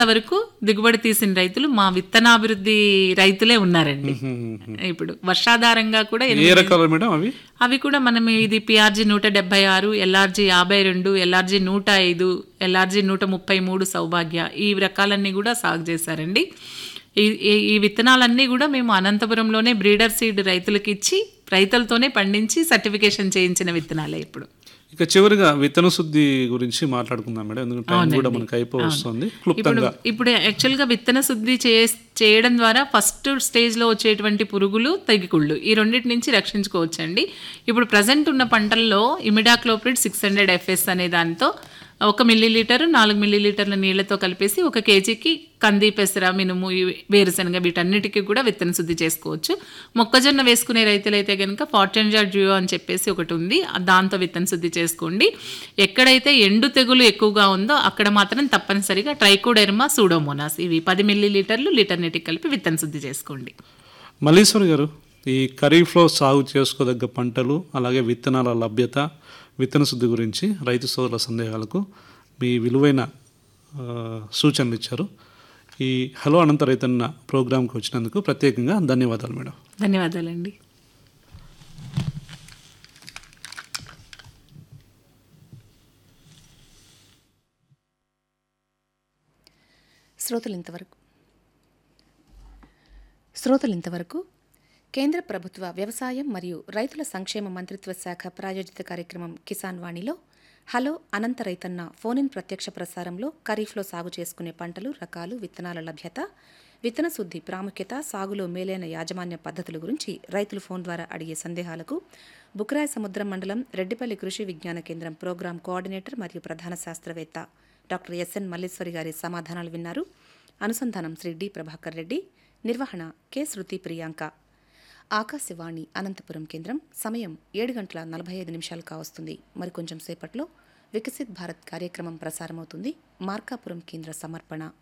వరకు దిగుబడి తీసిన రైతులు మా విత్తనాభివృద్ధి రైతులే ఉన్నారండి ఇప్పుడు వర్షాధారంగా కూడా ఏ ఎనిమిది- రకాలు మేడం అవి అవి కూడా మనం ఇది పిఆర్జీ నూట డెబ్బై ఆరు ఎల్ఆర్జీ యాభై రెండు ఎల్ఆర్జీ నూట ఐదు ఎల్ఆర్జీ నూట ముప్పై మూడు సౌభాగ్య ఈ రకాలన్నీ కూడా సాగు చేశారండి ఈ ఈ- ఈ విత్తనాలన్నీ కూడా మేము అనంతపురంలోనే బ్రీడర్ సీడ్ రైతులకు ఇచ్చి రైతులతోనే పండించి సర్టిఫికేషన్ చేయించిన విత్తనాలే ఇప్పుడు ఇక చివరిగా విత్తన శుద్ధి గురించి మాట్లాడుకుందాం మేడం ఎందుకంటే టైం కూడా మనకు అయిపో వస్తుంది ఇప్పుడు క్లుప్తంగా ఇప్పుడు యాక్చువల్గా విత్తన శుద్ధి చే చేయడం ద్వారా ఫస్ట్ స్టేజ్లో వచ్చేటువంటి పురుగులు తెగికుళ్ళు ఈ రెండింటి నుంచి రక్షించుకోవచ్చండి ఇప్పుడు ప్రజెంట్ ఉన్న పంటల్లో ఇమిడాక్లోప్రిడ్ సిక్స్ హండ్రెడ్ ఎఫ్ఎస్ అనే దాంతో ఒక మిల్లీ లీటర్ నాలుగు మిల్లీ లీటర్ల నీళ్లతో కలిపేసి ఒక కేజీకి కంది పెసర మినుము ఈ వేరుశనగ వీటన్నిటికీ కూడా విత్తన శుద్ధి చేసుకోవచ్చు మొక్కజొన్న వేసుకునే రైతులైతే కనుక ఫార్టెన్జా డ్యూయో అని చెప్పేసి ఒకటి ఉంది దాంతో విత్తన శుద్ధి చేసుకోండి ఎక్కడైతే ఎండు తెగులు ఎక్కువగా ఉందో అక్కడ మాత్రం తప్పనిసరిగా ట్రైకోడెర్మా సూడోమోనాస్ ఇవి పది మిల్లీ లీటర్లు లీటర్ నీటికి కలిపి విత్తన శుద్ధి చేసుకోండి మల్లీశ్వరి గారు ఈ ఖరీఫ్లో సాగు చేసుకోదగ్గ పంటలు అలాగే విత్తనాల లభ్యత విత్తన శుద్ధి గురించి రైతు సోదరుల సందేహాలకు మీ విలువైన ఆ, సూచనలు ఇచ్చారు ఈ హలో అనంత రైతన్న ప్రోగ్రాంకి వచ్చినందుకు ప్రత్యేకంగా ధన్యవాదాలు మేడం ధన్యవాదాలండి శ్రోతలు ఇంతవరకు శ్రోతలు ఇంతవరకు కేంద్ర ప్రభుత్వ వ్యవసాయం మరియు రైతుల సంక్షేమ మంత్రిత్వ శాఖ ప్రాయోజిత కార్యక్రమం కిసాన్ వాణిలో హలో అనంత రైతన్న ఫోన్ ఇన్ ప్రత్యక్ష ప్రసారంలో ఖరీఫ్లో సాగు చేసుకునే పంటలు రకాలు విత్తనాల లభ్యత విత్తన శుద్ధి ప్రాముఖ్యత సాగులో మేలైన యాజమాన్య పద్ధతుల గురించి రైతులు ఫోన్ ద్వారా అడిగే సందేహాలకు బుక్రాయ సముద్రం మండలం రెడ్డిపల్లి కృషి విజ్ఞాన కేంద్రం ప్రోగ్రాం కోఆర్డినేటర్ మరియు ప్రధాన శాస్త్రవేత్త డాక్టర్ ఎస్ఎన్ మల్లేశ్వరి గారి సమాధానాలు విన్నారు అనుసంధానం శ్రీ డి ప్రభాకర్ రెడ్డి నిర్వహణ కె శృతి ప్రియాంక ఆకాశవాణి అనంతపురం కేంద్రం సమయం ఏడు గంటల నలభై ఐదు నిమిషాలు కావస్తుంది మరికొంచెం సేపట్లో వికసిత్ భారత్ కార్యక్రమం ప్రసారమవుతుంది మార్కాపురం కేంద్ర సమర్పణ